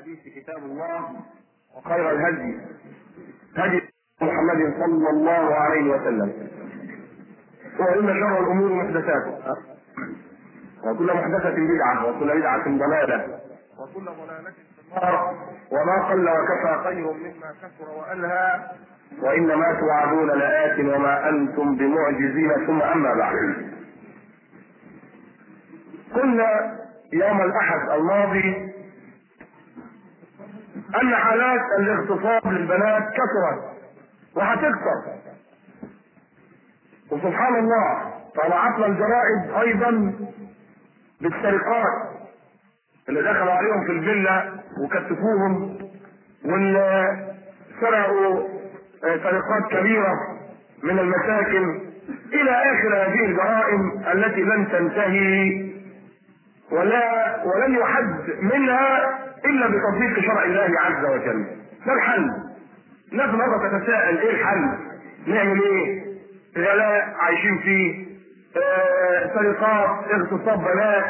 الحديث كتاب الله وخير الهدي هدي محمد صلى الله عليه وسلم وإن شر الأمور محدثاتها وكل محدثة بدعة وكل بدعة ضلالة وكل ضلالة في النار وما قل وكفى خير مما كثر وألهى وإنما توعدون لآت وما أنتم بمعجزين ثم أما بعد قلنا يوم الأحد الماضي أن حالات الاغتصاب للبنات كثرت وهتكثر وسبحان الله طلعتنا الجرائد أيضا بالسرقات اللي دخلوا عليهم في الفيلا وكتفوهم واللي سرقوا سرقات كبيرة من المساكن إلى آخر هذه الجرائم التي لن تنتهي ولا ولن يحد منها إلا بتطبيق شرع الله عز وجل ده الحل الناس مرة تتساءل إيه الحل؟ نعمل إيه؟ غلاء عايشين فيه آه، سرقات اغتصاب بنات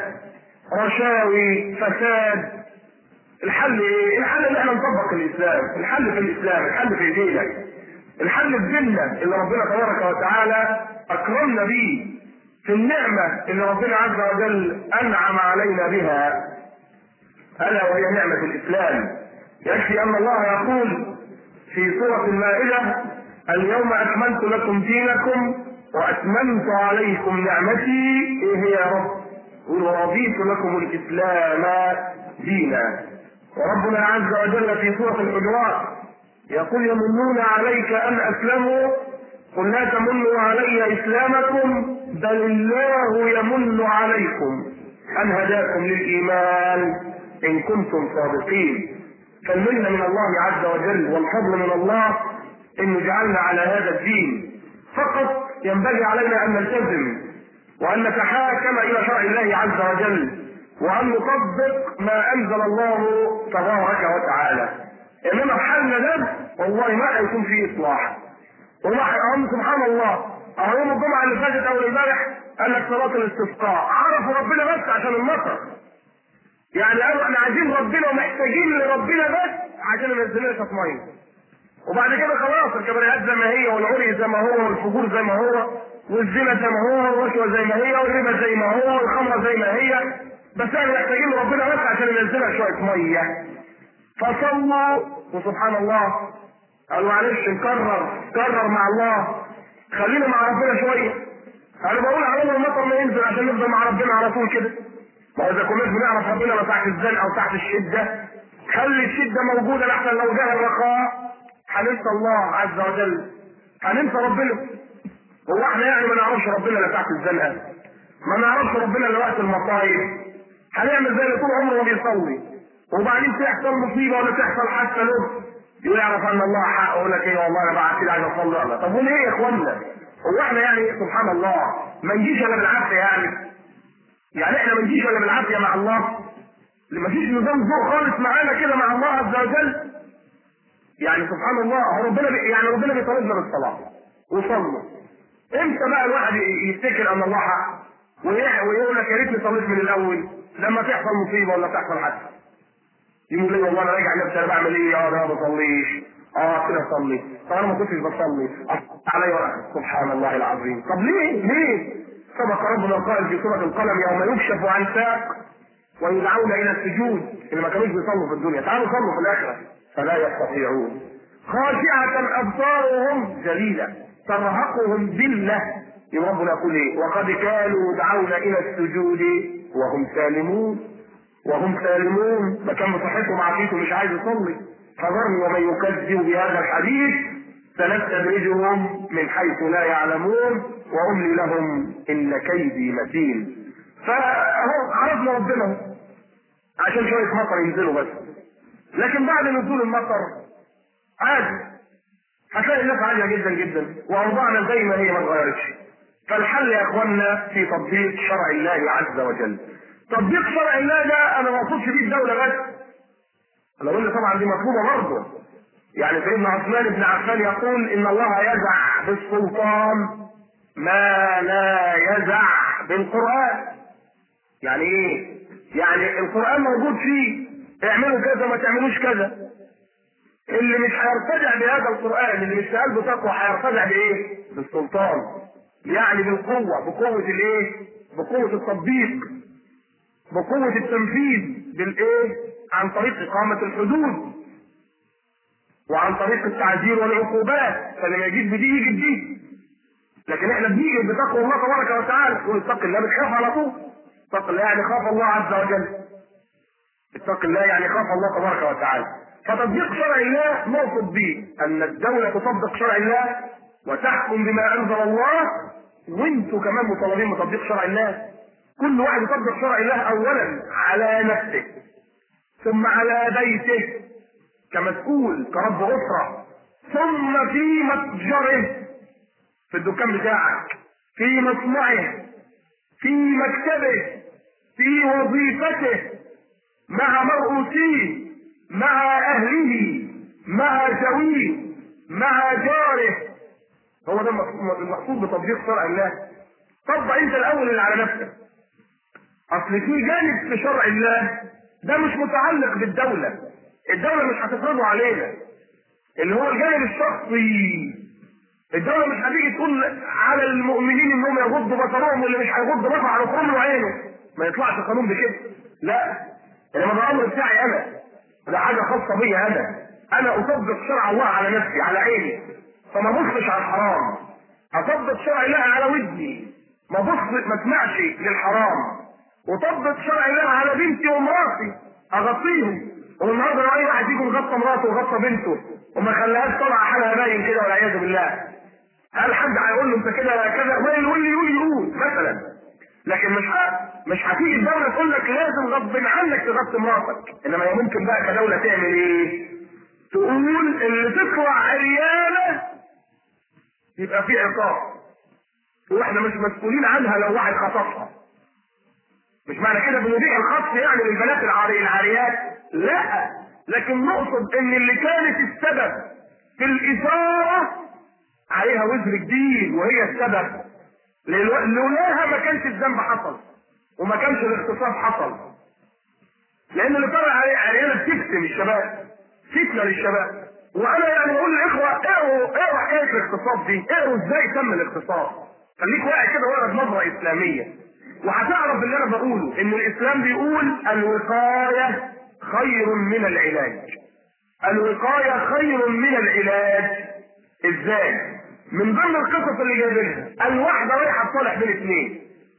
رشاوي فساد الحل ايه؟ الحل ان احنا نطبق الاسلام، الحل في الاسلام، الحل في ايدينا. الحل في ديننا اللي ربنا تبارك وتعالى اكرمنا بيه في النعمة اللي ربنا عز وجل انعم علينا بها الا وهي نعمة الاسلام. يكفي ان الله يقول في سورة المائدة اليوم اكملت لكم دينكم واتممت عليكم نعمتي ايه هي يا رب؟ ورضيت لكم الاسلام دينا وربنا عز وجل في سورة الحجرات يقول يمنون عليك أن أسلموا قل لا تمنوا علي إسلامكم بل الله يمن عليكم أن هداكم للإيمان إن كنتم صادقين فالمنة من الله عز وجل والفضل من الله إن جعلنا على هذا الدين فقط ينبغي علينا أن نلتزم وأن نتحاكم إلى شرع الله عز وجل وأن نطبق ما أنزل الله تبارك وتعالى إنما حالنا ده والله ما هيكون فيه إصلاح وما سبحان الله أهو يوم الجمعة اللي فاتت أول امبارح قال لك صلاة الاستسقاء عرفوا ربنا بس عشان المطر يعني قالوا احنا عايزين ربنا ومحتاجين لربنا بس عشان ينزل لنا شوية مية وبعد كده خلاص الكبريات زي ما هي والعري زي ما هو والفجور زي ما هو والزنا زي ما هو والرشوة زي ما هي والربا زي ما هو والخمرة زي ما هي بس احنا محتاجين ربنا بس عشان ينزلها شوية مية فصلوا وسبحان الله قالوا معلش نكرر كرر مع الله خلينا مع ربنا شوية انا بقول على المطر ما ينزل عشان نفضل مع ربنا على طول كده ما اذا كناش بنعرف ربنا لا تحت الزنقه او تحت الشده خلي الشده موجوده لحسن لو جه الرخاء هننسى الله عز وجل هننسى ربنا هو احنا يعني ما نعرفش ربنا لا تحت الزنقه ما نعرفش ربنا الا وقت المصايب هنعمل زي اللي طول عمره ما بيصلي وبعدين تحصل مصيبه ولا تحصل حادثه له يعرف ان الله حق يقول لك ايه والله انا بعد كده عايز اصلي الله طب وليه يا اخوانا؟ هو احنا يعني سبحان الله ما نجيش الا بالعافيه يعني يعني احنا ما نجيش الا بالعافيه مع الله ما فيش نظام ذوق خالص معانا كده مع الله عز وجل يعني سبحان الله ربنا بي يعني ربنا بيطالبنا بالصلاه وصلوا امتى بقى الواحد يفتكر ان الله حق ويقول لك يا ريتني صليت من الاول لما تحصل مصيبه ولا تحصل حادثه يقول لي والله انا راجع نفسي انا بعمل ايه اه انا ما بصليش اه كده اصلي طب انا ما كنتش بصلي علي سبحان الله العظيم طب ليه ليه سبق ربنا قال في سوره القلم يوم يكشف عن ساق ويدعون الى السجود اللي ما كانوش بيصلوا في الدنيا تعالوا صلوا في الاخره فلا يستطيعون خاشعة أبصارهم ذليلة ترهقهم ذلة ربنا يقول إيه وقد كانوا يدعون إلى السجود وهم سالمون وهم سالمون ما كان بصحتهم عافيته مش عايز يصلي فذرني ومن يكذب بهذا الحديث سنستدرجهم من حيث لا يعلمون واملي لهم ان كيدي متين فاهو عرفنا ربنا عشان شويه مطر ينزلوا بس لكن بعد نزول المطر عادي هتلاقي الناس عاليه جدا جدا واوضاعنا زي ما هي ما اتغيرتش فالحل يا اخوانا في تطبيق شرع الله عز وجل تطبيق شرع الله ده انا ما اقصدش بيه الدوله بس انا قلنا طبعا دي مطلوبه برضه يعني سيدنا عثمان بن عفان يقول ان الله يزع بالسلطان ما لا يزع بالقران يعني ايه يعني القران موجود فيه اعملوا كذا ما تعملوش كذا اللي مش هيرتجع بهذا القرآن اللي مش في قلبه تقوى هيرتجع بايه؟ بالسلطان يعني بالقوة بقوة الايه؟ بقوة التطبيق بقوة التنفيذ بالايه؟ عن طريق إقامة الحدود وعن طريق التعذير والعقوبات فاللي ما يجيش بدي يجي بدي لكن احنا بنيجي بتقوى الله تبارك وتعالى تقول اتق الله بتخاف على طول اتق الله يعني خاف الله عز وجل اتق الله يعني خاف الله تبارك وتعالى فتطبيق شرع الله نقصد به ان الدولة تطبق شرع الله وتحكم بما انزل الله وانتوا كمان مطالبين بتطبيق شرع الله كل واحد يطبق شرع الله اولا على نفسه ثم على بيته كمسؤول كرب اسره ثم في متجره في الدكان بتاعك في مصنعه في مكتبه في وظيفته مع مرؤوسيه مع اهله مع زويه مع جاره هو ده المقصود بتطبيق شرع الله طبق انت الاول اللي على نفسك اصل في جانب في شرع الله ده مش متعلق بالدولة الدولة مش هتفرضه علينا اللي هو الجانب الشخصي الدولة مش هتيجي تقول على المؤمنين انهم يغضوا بصرهم واللي مش هيغض بصره على كل عينه ما يطلعش قانون بكده لا انما ده امر بتاعي انا ده حاجة خاصة بيا انا انا اطبق شرع الله على نفسي على عيني فما بصش على الحرام اطبق شرع الله على ودني ما بص ما اسمعش للحرام وطبق شرع الله على بنتي ومراتي اغطيهم والنهارده لو اي واحد يجي مغطى مراته وغطى بنته وما خلاهاش طالعه حالها باين كده والعياذ بالله هل حد هيقول له انت كده كذا واللي يقول يقول يقول مثلا لكن مش ه... مش هتيجي الدوله تقول لك لازم غصب عنك تغطي مراتك انما هي ممكن بقى كدوله تعمل ايه؟ تقول اللي تطلع عريانه يبقى في عقاب واحنا مش مسؤولين عنها لو واحد خطفها مش معنى كده بنبيع الخطف يعني للبنات العاري العاريات لا لكن نقصد ان اللي كانت السبب في الاثاره عليها وزر جديد وهي السبب لولاها ما كانش الذنب حصل وما كانش الاغتصاب حصل لان اللي طلع عليه عريانه بتفتن الشباب فتنه للشباب وانا يعني بقول للاخوه اقروا اقروا حكايه الاغتصاب دي اقروا ازاي تم الاغتصاب خليك واقع كده واقرا بنظره اسلاميه وهتعرف اللي انا بقوله ان الاسلام بيقول الوقايه خير من العلاج الوقايه خير من العلاج ازاي من ضمن القصص اللي جايبينها الواحده رايحه تصالح بين اثنين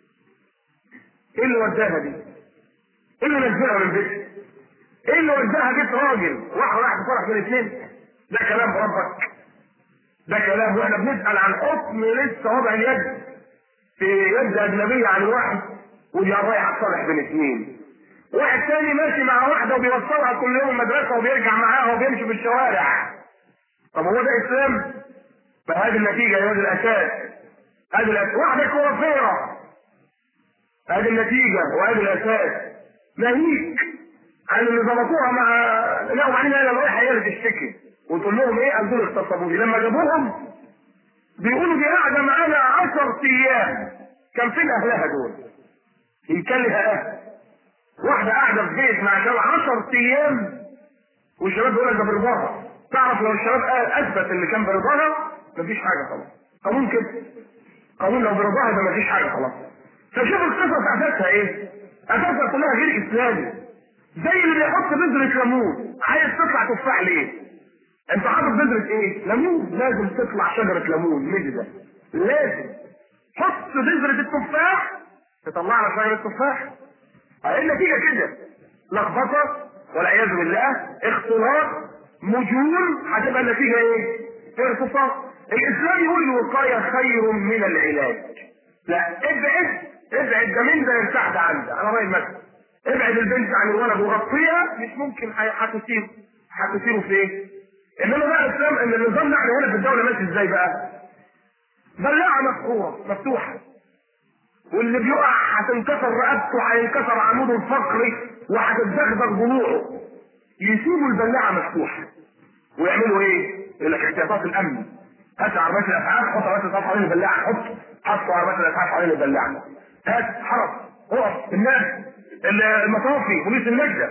ايه اللي وداها دي ايه اللي نزلها من بيتها ايه اللي وداها بيت راجل واحده رايحه تصالح بين اثنين ده كلام ربك ده كلام واحنا بنسال عن حكم لسه وضع اليد في يد اجنبيه عن واحد ودي رايحه تصالح بين اثنين واحد تاني ماشي مع واحده وبيوصلها كل يوم المدرسه وبيرجع معاها وبيمشي في الشوارع طب هو ده اسلام؟ فهذه النتيجه هذه الاساس هذه الاساس واحده كوافيره هذه النتيجه وهذه الاساس ناهيك عن اللي ظبطوها مع لا وبعدين انا رايحه هي اللي تشتكي وتقول لهم ايه قالوا لي اغتصبوا لي لما جابوهم بيقولوا دي قاعده معانا 10 ايام كان فين اهلها دول؟ ان كان لها اهل واحده قاعده في بيت مع شباب 10 ايام والشباب بيقول لك ده برضاها تعرف لو الشباب قال اثبت اللي كان برضاها مفيش حاجه خلاص قانون كده قانون لو برضاها يبقى مفيش حاجه خلاص فشوف القصص اساسها ايه؟ اساسها كلها غير اسلامي زي اللي بيحط بذرة ليمون عايز تطلع تفاح ليه؟ انت حاطط بذرة ايه؟ ليمون لازم تطلع شجرة ليمون مجدة لازم حط بذرة التفاح تطلع لك شجرة تفاح ايه النتيجة كده لخبطة والعياذ بالله اختلاط مجون هتبقى النتيجة ايه؟ ارتفاع الاسلام يقول الوقاية خير من العلاج لا ابعد ابعد ده من ده يرتاح ده عن ده انا رايي مثلا ابعد البنت عن الولد وغطيها مش ممكن هتسيره هتسيره في ايه؟ انما بقى الاسلام ان النظام ده هنا في الدوله ماشي ازاي بقى؟ بلاعه مفتوحه مفتوحه واللي بيقع هتنكسر رقبته هينكسر عموده الفقري وهتتدغدغ ضلوعه يسيبوا البلاعه مفتوحه ويعملوا ايه؟ يقول لك احتياطات الامن هات عربيات الاسعاف حط عربيات الاسعاف حوالين البلاعه حط حطوا عربيات الاسعاف حوالين البلاعه هات حرس اقف الناس المطافي بوليس النجدة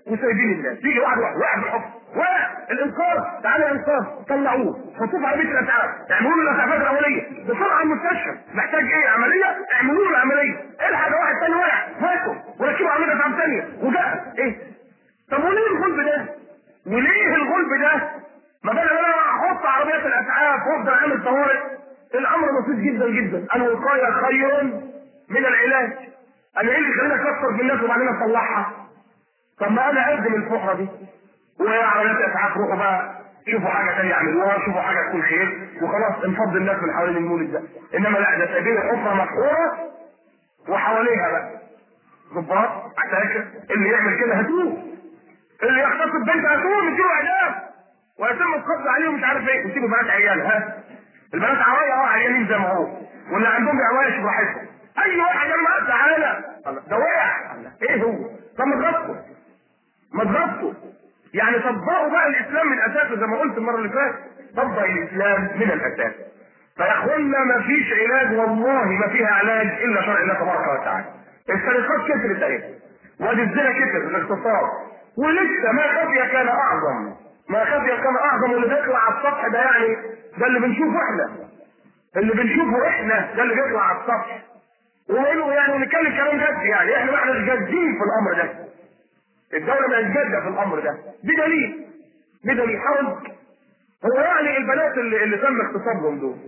وسايبين الناس يجي واحد واحد واحد بالحكم والانقاذ تعالى يا انقاذ طلعوه حطوه في عربيه الاسعاف اعملوا له الاسعافات الاوليه بسرعه المستشفى محتاج ايه عمليه اعملوا له العمليه الحق واحد ثاني واقع هاته وركبوا عربيه اسعاف ثانيه وجاء ايه طب وليه الغلب ده؟ وليه الغلب ده؟ ما بدل انا احط عربيات الاسعاف وافضل اعمل طوارئ الامر بسيط جدا جدا الوقايه خير من العلاج انا ايه اللي يخليني اكسر في الناس وبعدين اصلحها طب ما انا اقدم الفقره دي وهي عربيات اسعاف روحوا بقى شوفوا حاجه ثانيه يعملوها شوفوا حاجه تكون خير وخلاص انفض الناس من حوالين المولد ده انما لا ده سايبين الحفره محفوره وحواليها بقى ضباط عساكر اللي يعمل كده هاتوه اللي يغتصب بنت هاتوه نديله اعدام ويتم القبض عليه ومش عارف ايه وسيبوا بنات عيال ها البنات عوايا اه عيالين زي ما هو واللي عندهم عوايش براحتهم اي واحد لما تعالى ده وقع ايه هو طب ما تغطوا ما تغطوا يعني طبقوا بقى الاسلام من اساسه زي ما قلت المره اللي فاتت طبق الاسلام من الاساس فيا اخوانا ما فيش علاج والله ما فيها علاج الا شرع الله تبارك وتعالى السرقات كترت اهي وادي الزنا كتر الاغتصاب ولسه ما خفي كان اعظم ما خفي كان اعظم واللي بيطلع على السطح ده يعني ده اللي بنشوفه احنا اللي بنشوفه احنا ده اللي بيطلع على السطح وقالوا يعني نتكلم كلام جد يعني احنا ما احنا جادين في الامر ده الدولة ما جادة في الامر ده بدليل بدليل حرج هو يعني البنات اللي, اللي تم اغتصابهم دول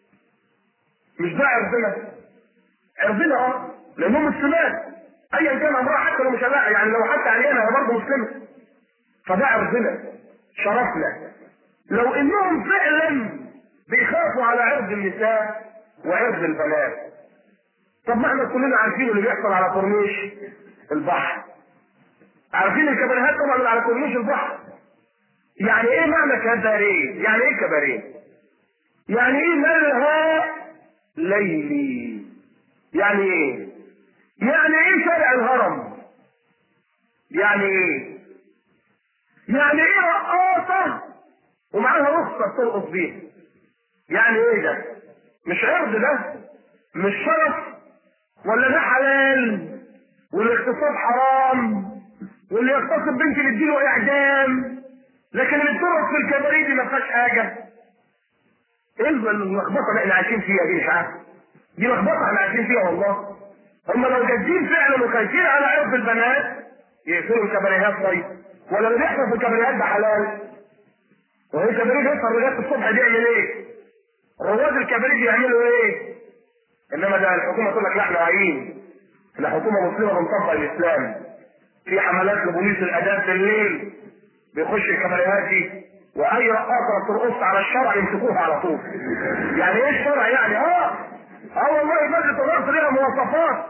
مش ده عرضنا عرضنا اه لانهم مسلمات ايا كان امرها حتى لو مش هلاقي يعني لو حتى عيانها هي برضه مسلمه فده عرضنا شرفنا لو انهم فعلا بيخافوا على عرض النساء وعرض البنات طب ما احنا كلنا عارفين اللي بيحصل على كورنيش البحر عارفين الكباريهات طبعا اللي على كورنيش البحر يعني ايه معنى كباريه يعني ايه كباريه يعني ايه مالها ليلي يعني ايه يعني ايه شارع الهرم يعني ايه يعني ايه رقاصة ومعاها رخصة ترقص بيها يعني ايه ده مش عرض ده مش شرف ولا ده حلال والاغتصاب حرام واللي يغتصب بنت نديله اعدام لكن اللي بترقص في الكباريه دي ما فيهاش حاجه ايه اللخبطه اللي احنا عايشين فيها دي مش عارف دي لخبطه احنا عايشين فيها والله هم لو جادين فعلا وخايفين على عرض البنات يقفلوا الكباريهات طيب ولا اللي بيحصل في الكباريهات ده حلال وهي الكباريه بيحصل لغايه الصبح بيعمل ايه؟ رواد الكباريه بيعملوا ايه؟ انما ده الحكومه تقول لك لا احنا واعيين احنا حكومه مسلمه بنطبق الاسلام في حملات لبوليس الاداب بالليل بيخش الكباريهات دي واي رقاصه ترقص على الشرع يمسكوها على طول يعني ايه الشرع يعني اه اه والله مجلس الرقص ليها مواصفات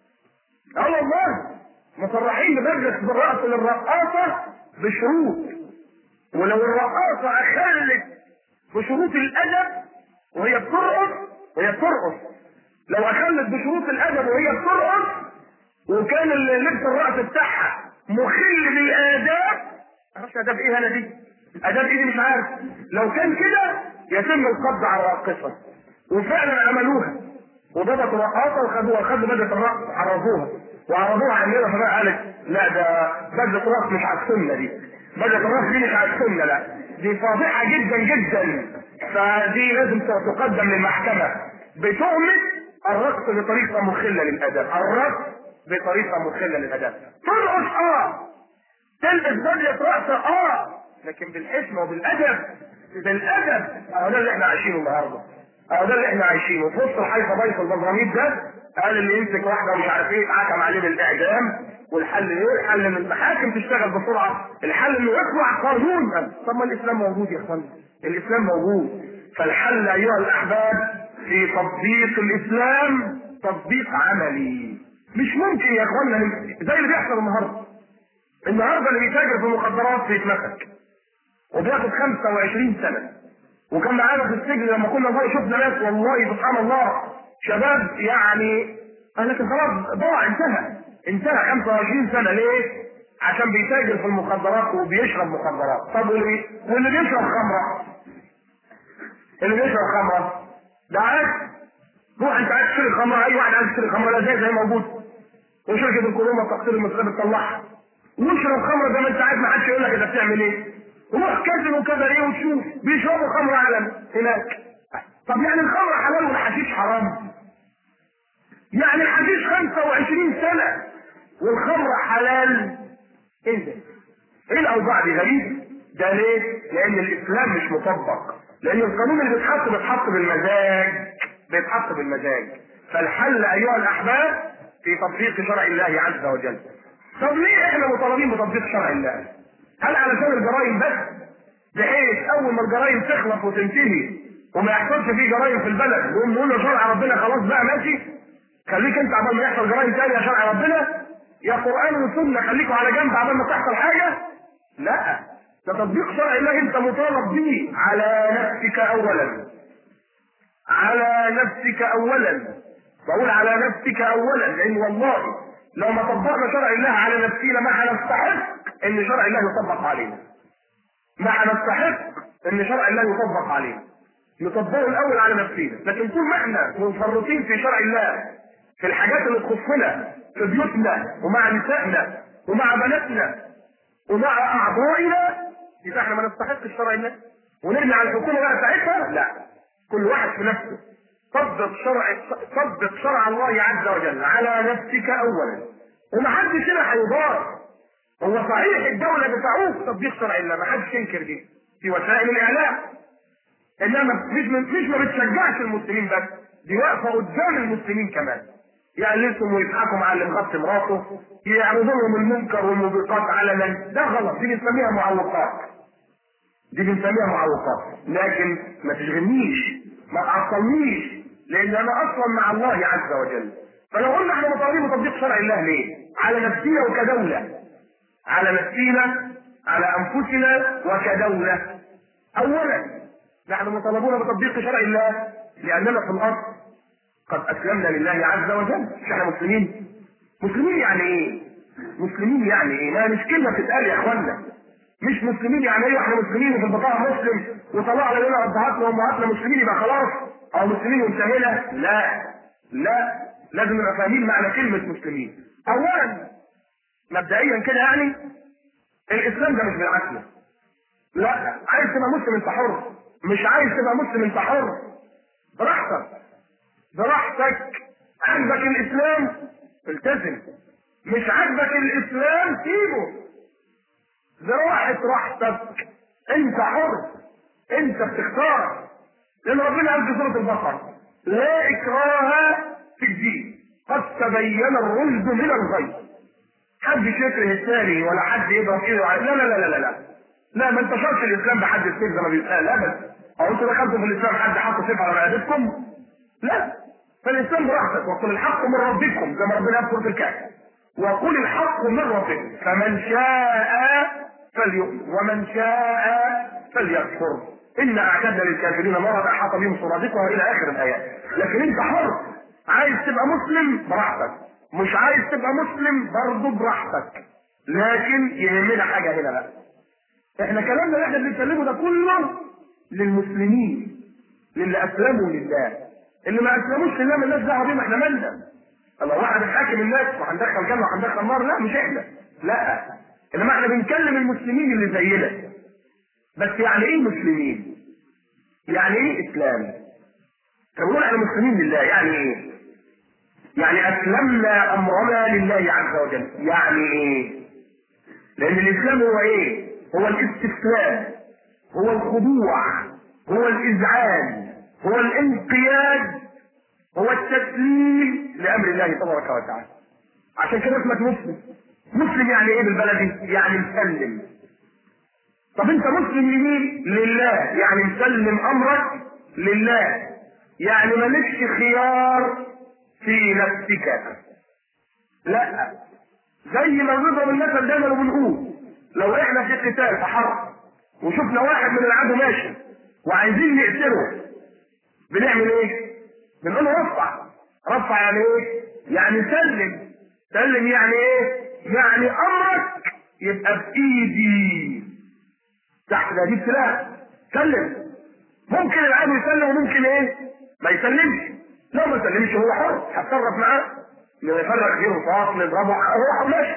اه والله مصرحين بمجلس بالرقص للرقاصه بشروط ولو الرقاصه اخلت بشروط الادب وهي بترقص وهي بترقص لو اخلت بشروط الادب وهي بترقص وكان لبس الرأس بتاعها مخل بالآداب معرفش آداب إيه أنا دي آداب إيه دي مش عارف لو كان كده يتم القبض على الراقصة وفعلا عملوها وضبطوا رقاصة وخدوها خدوا بدلة الرقص عرضوها وعرضوها عندنا فبقى قالت لا ده بدلة الرقص مش على السنة دي بدلة الرقص دي مش على السنة لا دي فاضحة جدا جدا فدي لازم تقدم للمحكمة بتهمة الرقص بطريقة مخلة للأدب الرقص بطريقة مخلة للأدب ترقص اه تلبس بدلة رأس اه لكن بالحشمة وبالأدب بالأدب اهو ده اللي احنا عايشينه النهاردة اهو ده اللي احنا عايشينه في وسط الحيفا ضيف البزراميط ده قال اللي يمسك واحدة ومش عارف ايه اتحكم عليه بالإعدام والحل ايه؟ الحل ان المحاكم تشتغل بسرعة الحل انه يطلع قانون طب ما الإسلام موجود يا اخوانا الإسلام موجود فالحل أيها الأحباب في تطبيق الإسلام تطبيق عملي مش ممكن يا اخوانا زي اللي بيحصل النهارده النهارده اللي بيتاجر في المخدرات بيتمسك وبياخد 25 سنه وكان معانا في السجن لما كنا فوق شفنا ناس والله سبحان الله شباب يعني لكن خلاص ضاع انتهى انتهى 25 سنه ليه؟ عشان بيتاجر في المخدرات وبيشرب مخدرات طب واللي واللي بيشرب خمره اللي بيشرب خمره ده عادي روح انت عايز تشتري خمره اي واحد عايز يشتري خمره لا زي زي موجود وشركه الكورونا تقصير المسؤوليه بتطلعها واشرب خمره زي ما انت عايز ما حدش يقول لك انت بتعمل ايه روح كازينو كذا ايه وتشوف بيشربوا خمره علم هناك طب يعني الخمره حلال والحشيش حرام يعني الحشيش 25 سنه والخمره حلال ايه ده؟ ايه الاوضاع دي غريب؟ ده ليه؟ لان الاسلام مش مطبق لان القانون اللي بيتحط بيتحط بالمزاج بيتحط بالمزاج فالحل ايها الاحباب في تطبيق شرع الله عز وجل طب ليه احنا مطالبين بتطبيق شرع الله؟ هل علشان الجرائم بس؟ بحيث اول ما الجرائم تخلص وتنتهي وما يحصلش فيه جرائم في البلد نقوم نقول له شرع ربنا خلاص بقى ماشي خليك انت عبال ما يحصل جرائم تانية يا شرع ربنا يا قران وسنه خليكوا على جنب عبال ما تحصل حاجه لا ده تطبيق شرع الله انت مطالب به على نفسك اولا على نفسك اولا بقول على نفسك اولا لان والله لو ما طبقنا شرع الله على نفسنا ما هنستحق ان شرع الله يطبق علينا ما هنستحق ان شرع الله يطبق علينا نطبقه الاول على نفسنا لكن طول ما احنا منفرطين في شرع الله في الحاجات اللي تخصنا في بيوتنا ومع نسائنا ومع بناتنا ومع اعضائنا يبقى احنا ما نستحقش شرع الله ونرمي على الحكومه بقى ساعتها لا كل واحد في نفسه طبق شرع طبق شرع الله عز وجل على نفسك اولا ومحدش هنا هيضار هو صحيح الدولة بتعوق تطبيق شرع الله ما حدش ينكر دي في وسائل الإعلام إنما مش مش ما بتشجعش المسلمين بس دي واقفة قدام المسلمين كمان يقللهم ويضحكوا مع اللي مغطي مراته يعرضوا لهم المنكر والموبقات علنا ده غلط دي بنسميها معوقات دي بنسميها معوقات لكن ما تشغلنيش ما تعطلنيش لان انا اصلا مع الله عز وجل فلو قلنا احنا مطالبين بتطبيق شرع الله ليه؟ على نفسنا وكدوله على نفسنا على انفسنا وكدوله اولا نحن مطالبون بتطبيق شرع الله لاننا في الاصل قد اسلمنا لله عز وجل مش احنا مسلمين مسلمين يعني ايه مسلمين يعني ايه ما مش كلمه بتتقال يا اخوانا مش مسلمين يعني ايه احنا مسلمين وفي البطاقه مسلم وطلعنا لنا ابهاتنا وامهاتنا مسلمين يبقى خلاص او مسلمين وانتهينا لا لا لازم نبقى فاهمين معنى كلمه مسلمين اولا مبدئيا كده يعني الاسلام ده مش بالعافيه لا عايز تبقى مسلم انت حر مش عايز تبقى مسلم انت حر براحتك براحتك عندك الاسلام التزم مش عاجبك الاسلام سيبه براحة راحتك انت حر انت بتختار لان ربنا قال في سورة البقرة لا اكراه في الدين قد تبين الرشد من الغي حد يكره الثاني ولا حد يضرب ايده لا لا لا لا لا لا ما انتشرش الاسلام بحد السيف زي ما بيتقال ابدا او انتوا دخلتوا في الاسلام حد حط سيف على رقبتكم لا فالاسلام براحتك وقل الحق من ربكم زي ما ربنا قال في سوره الكهف وقل الحق من ربكم فمن شاء فليؤمن ومن شاء فليكفر إن أعتدنا للكافرين نارا أحاط بهم سرادقها إلى آخر الآيات لكن أنت حر عايز تبقى مسلم براحتك مش عايز تبقى مسلم برضه براحتك لكن يهمنا حاجة هنا بقى احنا كلامنا اللي احنا بنتكلمه ده كله للمسلمين للي اسلموا لله اللي ما اسلموش لله مالناش دعوه بيهم احنا مالنا الله واحد بنحاكم الناس وهندخل جنه وهندخل نار لا مش احنا لا انما احنا بنكلم المسلمين اللي زينا بس يعني ايه مسلمين يعني ايه اسلام فبنقول احنا مسلمين لله يعني ايه يعني اسلمنا امرنا لله عز وجل يعني ايه لان الاسلام هو ايه هو الاستسلام هو الخضوع هو الاذعان هو الانقياد هو التسليم لامر الله تبارك وتعالى عشان كده اسمك مسلم مسلم يعني ايه بالبلدي يعني مسلم طب انت مسلم لمين لله يعني مسلم امرك لله يعني مالكش خيار في نفسك لا زي ما بنضرب المثل دايما وبنقول لو احنا في قتال في حرب وشفنا واحد من العدو ماشي وعايزين نقتله بنعمل ايه؟ بنقول له رفع رفع يعني ايه؟ يعني سلم سلم يعني ايه؟ يعني امرك يبقى بايدي تحت هذه سلاح سلم ممكن العدو يسلم وممكن ايه؟ ما يسلمش لو ما سلمش هو حر هتصرف معاه نفرق فيه رصاص نضربه هو ماشي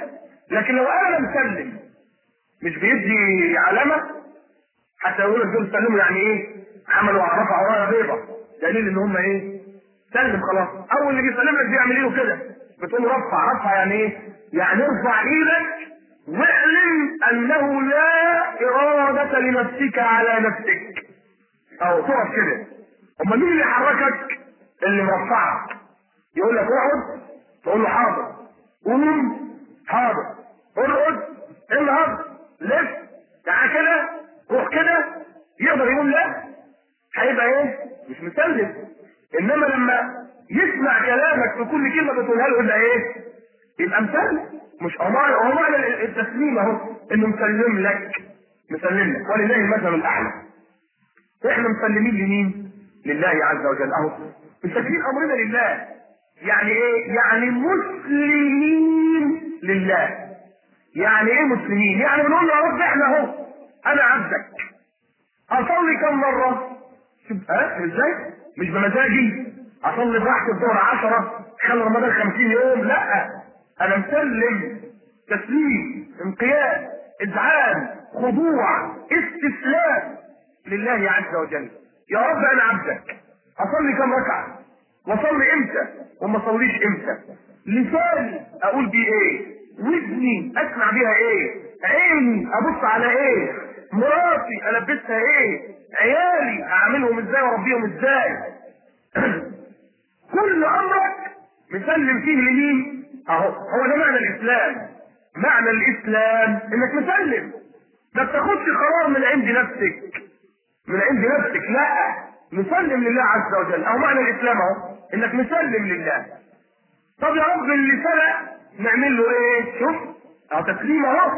لكن لو انا مسلم مش بيدي علامه حتى يقول لك دول سلموا يعني ايه عملوا رفع ورايا بيضه دليل ان هم ايه سلم خلاص اول اللي بيسلم لك بيعمل ايه كده بتقول له رفع رفع يعني ايه يعني ارفع ايدك واعلم انه لا اراده لنفسك على نفسك او تقف كده امال مين اللي حركك اللي مرفعك يقول لك اقعد تقول له حاضر قوم حاضر ارقد انهض لف تعال كده روح كده يقدر يقول لا هيبقى ايه مش مسلم انما لما يسمع كلامك في كل كلمه بتقولها له يبقى ايه يبقى مسلم مش هو معنى هو معنى التسليم اهو انه مسلم لك مسلم لك ولله المثل الاعلى احنا مسلمين لمين لله عز وجل اهو مسلمين امرنا لله يعني ايه يعني مسلمين لله يعني ايه مسلمين يعني بنقول له يا رب احنا اهو انا عبدك اصلي كم مره شوف ها ازاي مش بمزاجي اصلي براحتي الظهر 10 خلي رمضان 50 يوم لا انا مسلم تسليم انقياد اذعان خضوع استسلام لله عز وجل يا رب انا عبدك اصلي كم ركعه واصلي امتى وما اصليش امتى لساني اقول بيه ايه ودني اسمع بيها ايه عيني ابص على ايه مراتي البسها ايه عيالي اعملهم ازاي واربيهم ازاي كل امرك مسلم فيه لمين اهو هو ده معنى الاسلام معنى الاسلام انك مسلم ما بتاخدش قرار من عند نفسك من عند نفسك لا مسلم لله عز وجل او معنى الاسلام اهو انك مسلم لله طب يا رب اللي سرق نعمل له ايه شوف اهو تسليم اهو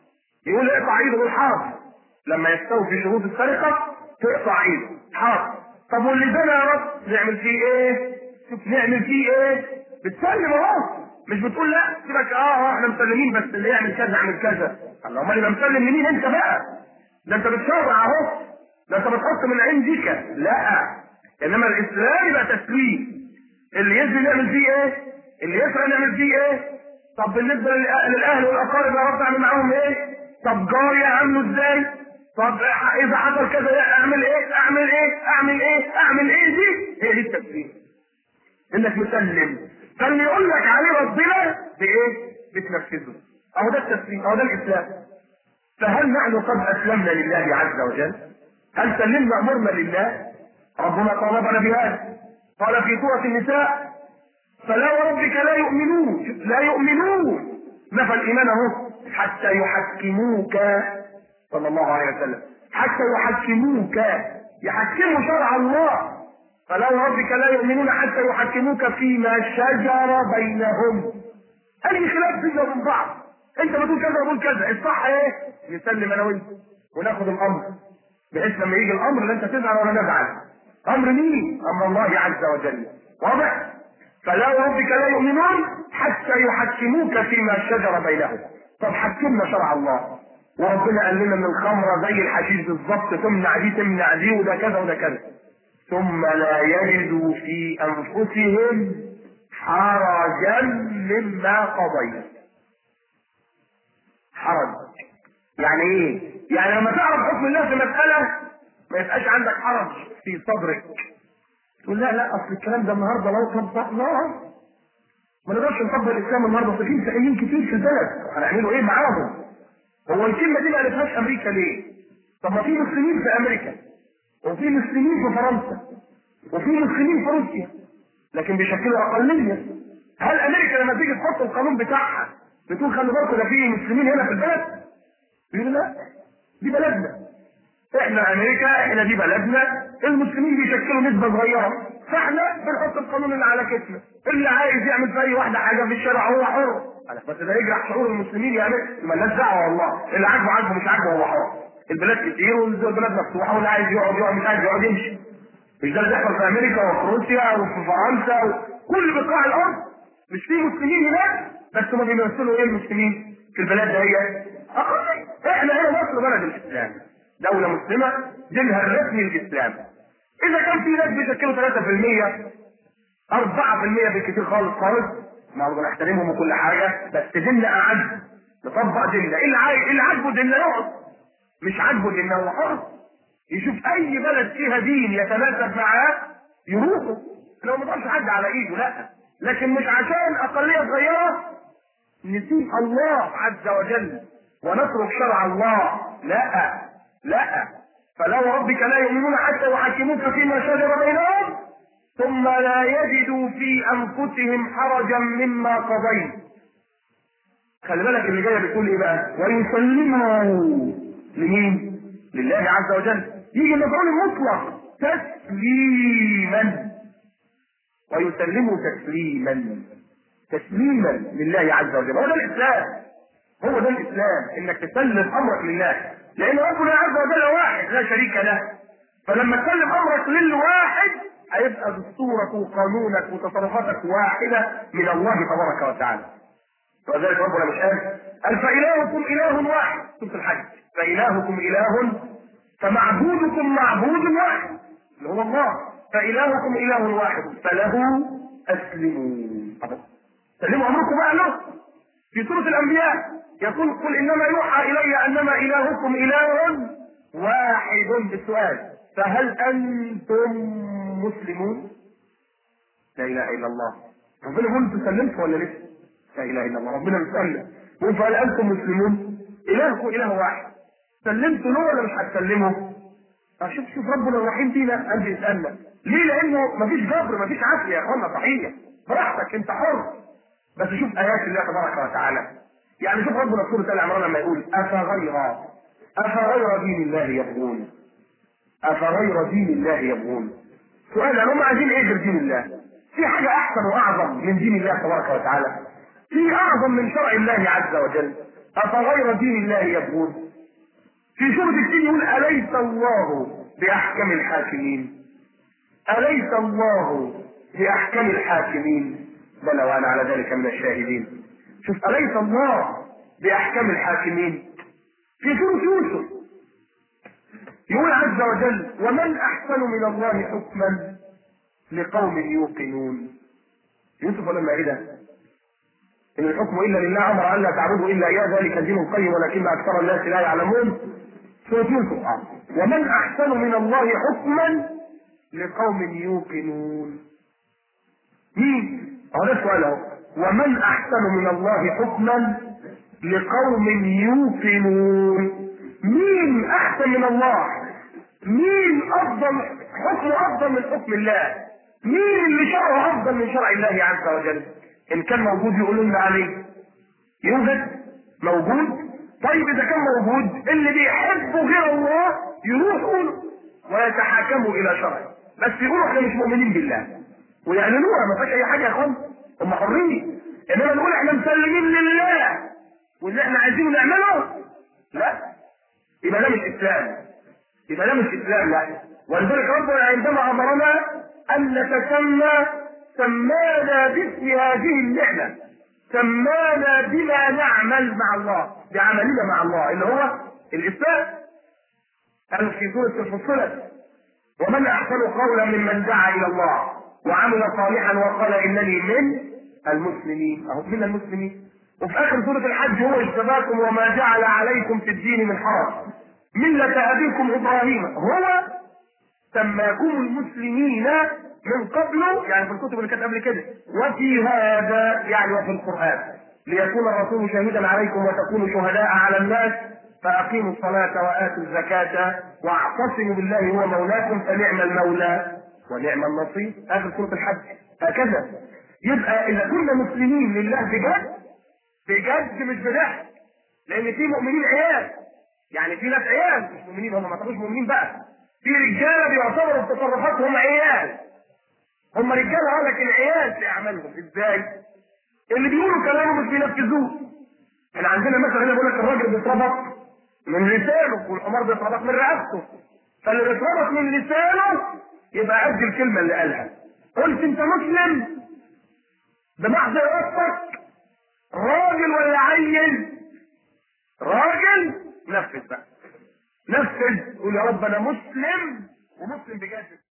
يقول اقطع ايده بالحاضر لما يستوفي شروط السرقه تقطع ايده حاضر طب واللي زنى يا رب نعمل فيه ايه شوف نعمل فيه ايه بتسلم اهو مش بتقول لا سيبك اه احنا مسلمين بس اللي يعمل كذا يعمل كذا الله امال يبقى مسلم لمين انت بقى ده انت بتشرع اهو ده انت بتحط من عندك لا انما الاسلام يبقى تسليم اللي يزني نعمل فيه ايه اللي يسرق نعمل فيه ايه طب بالنسبه للاهل والاقارب يا رب اعمل معاهم ايه طب جاري اعمله ازاي طب اذا حصل كذا اعمل ايه اعمل ايه اعمل ايه اعمل ايه دي هي دي التسليم انك مسلم فاللي يقول لك عليه ربنا بايه بتنفذه اهو ده التسليم اهو ده الاسلام فهل نحن قد اسلمنا لله عز وجل هل سلمنا امرنا لله ربنا طالبنا بهذا قال في سوره النساء فلا وربك لا يؤمنون لا يؤمنون نفى الايمان اهو حتى يحكموك صلى الله عليه وسلم حتى يحكموك يحكموا شرع الله فلا وربك لا يؤمنون حتى يحكموك فيما شجر بينهم اي خلاف بيننا وبين بعض انت بتقول كذا وبقول كذا الصح ايه نسلم انا وانت وناخد الامر بحيث لما يجي الامر لا انت تزعل ولا نزعل امر مين امر الله عز وجل واضح فلا وربك لا يؤمنون حتى يحكموك فيما شجر بينهم طب حكمنا شرع الله وربنا قال لنا ان الخمره زي الحشيش بالظبط تمنع دي تمنع دي وده كذا وده كذا ثم لا يجدوا في انفسهم حرجا مما قضيت حرج يعني ايه يعني لما تعرف حكم الله في مسألة ما يبقاش عندك حرج في صدرك تقول لا لا اصل الكلام ده النهارده لو طبقناه ما نقدرش نطبق الاسلام النهارده اصل في مسيحيين كتير في البلد هنعملوا ايه معاهم؟ هو الكلمه دي ما قالتهاش امريكا ليه؟ طب ما في مسلمين في امريكا وفي مسلمين في فرنسا وفي مسلمين في روسيا لكن بيشكلوا اقليه هل امريكا لما تيجي تحط القانون بتاعها بتقول خلي بالكم ده في مسلمين هنا في البلد؟ يقول لا دي بلدنا احنا امريكا احنا دي بلدنا المسلمين بيشكلوا نسبه صغيره فاحنا بنحط القانون اللي على كتفنا اللي عايز يعمل في اي واحده حاجه في الشارع هو حر بس ده يجرح شعور المسلمين يعني مالناش دعوه والله اللي عاجبه عاجبه مش عاجبه هو حر البلاد كتير والبلاد مفتوحه واللي عايز يقعد يقعد مش عايز يقعد يمشي مش ده اللي بيحصل في امريكا وفي روسيا وفي فرنسا وكل بقاع الارض مش في مسلمين هناك بس هم بيمثلوا ايه المسلمين في البلاد دهيت احنا هنا مصر بلد الاسلام دولة مسلمة دينها الرسمي الاسلام اذا كان في ناس بيشكلوا 3% 4% بالكثير خالص خالص ما برضه نحترمهم وكل حاجة بس ديننا اعز نطبق ديننا اللي عاي- اللي عاجبه ديننا يقعد مش عاجبه ديننا هو حر يشوف اي بلد فيها دين يتناسب معاه يروحوا لو ما تقولش حد على ايده لا لكن مش عشان اقليه صغيره نسيب الله عز وجل ونترك شرع الله لا لا فلا وربك لا يؤمنون حتى يحكموك فيما شجر بينهم ثم لا يجدوا في انفسهم حرجا مما قضيت خلي بالك اللي جايه بتقول ايه بقى ويسلموا لمين لله عز وجل يجي المفعول المطلق تسليما ويسلموا تسليما تسليما لله عز وجل هو ده الاسلام هو ده الاسلام انك تسلم امرك لله لان ربنا عز وجل واحد لا شريك له فلما تسلم امرك للواحد هيبقى دستورك وقانونك وتصرفاتك واحده من الله تبارك وتعالى وذلك ربنا مش قال قال فإلهكم إله واحد سورة الحج فإلهكم إله فمعبودكم معبود واحد اللي هو الله فإلهكم إله واحد فله أسلموا أهو. سلموا أمركم بقى له في سورة الأنبياء يقول قل إنما يوحى إلي أنما إلهكم إله واحد بالسؤال فهل أنتم مسلمون؟ لا إله إلا الله ربنا يقول أنتم سلمتوا ولا لسه؟ لا اله الا الله ربنا بيسلم يقول فهل انتم مسلمون؟ الهكم اله واحد سلمتوا له ولا مش هتسلموا؟ شوف شوف ربنا الرحيم فينا قال بيسالنا ليه؟ لانه مفيش جبر مفيش عافيه يا اخوانا صحيح براحتك انت حر بس شوف ايات الله تبارك وتعالى يعني شوف ربنا في سوره ال عمران لما يقول افغير افغير دين الله يبغون افغير دين الله يبغون سؤال يعني هم عايزين ايه غير دين الله؟ في حاجه احسن واعظم من دين الله تبارك وتعالى في اعظم من شرع الله عز وجل افغير دين الله يبغون في سوره الدين يقول اليس الله باحكم الحاكمين اليس الله باحكم الحاكمين بلى وانا على ذلك من الشاهدين شوف اليس الله باحكم الحاكمين في سوره يوسف يقول عز وجل ومن احسن من الله حكما لقوم يوقنون يوسف لما ايه ده ان الحكم الا لله امر ان لا تعبدوا الا اياه ذلك الدين القيم ولكن اكثر الناس لا يعلمون سوره يوسف آه. ومن احسن من الله حكما لقوم يوقنون مين اهو ده السؤال اهو ومن احسن من الله حكما لقوم يوقنون مين احسن من الله مين افضل حكم افضل من حكم الله مين اللي شرعه افضل من شرع الله عز وجل ان كان موجود يقولوا لنا عليه يوجد موجود طيب اذا كان موجود اللي بيحبوا غير الله يروحوا ويتحاكموا الى شرعه بس يقولوا احنا مش مؤمنين بالله ويعلنوها ما فيهاش اي حاجه يا اخوان هم حرين انما نقول احنا مسلمين لله واللي احنا عايزينه نعمله لا يبقى ده مش اسلام يبقى ده مش اسلام لا ولذلك ربنا عندما امرنا ان نتسمى سمانا باسم هذه النعمه سمانا بما نعمل مع الله بعملنا مع الله اللي هو الاسلام قال في سوره الفصلت ومن احسن قولا ممن دعا الى الله وعمل صالحا وقال انني من المسلمين اهو من المسلمين وفي اخر سوره الحج هو اجتباكم وما جعل عليكم في الدين من حرج مله ابيكم ابراهيم هو سماكم المسلمين من قبل يعني في الكتب اللي كانت قبل كده وفي هذا يعني وفي القران ليكون الرسول شهيدا عليكم وتكونوا شهداء على الناس فاقيموا الصلاه واتوا الزكاه واعتصموا بالله هو مولاكم فنعم المولى ونعم النصير اخر سوره الحج هكذا يبقى اذا كنا مسلمين لله بجد بجد مش بضحك لان في مؤمنين عيال يعني في ناس عيال مش مؤمنين هم ما كانوش مؤمنين بقى في رجاله بيعتبروا في تصرفاتهم عيال هم رجاله اه لكن عيال في اعمالهم ازاي؟ اللي بيقولوا كلامه مش بينفذوه احنا عندنا مثلا هنا بيقول لك الراجل بيتربط من لسانه والحمار بيتربط من رقبته فاللي بيتربط من لسانه يبقى قد الكلمه اللي قالها قلت انت مسلم بمحض ارادتك راجل ولا عيل راجل نفذ بقى نفذ قول يا رب انا مسلم ومسلم بجد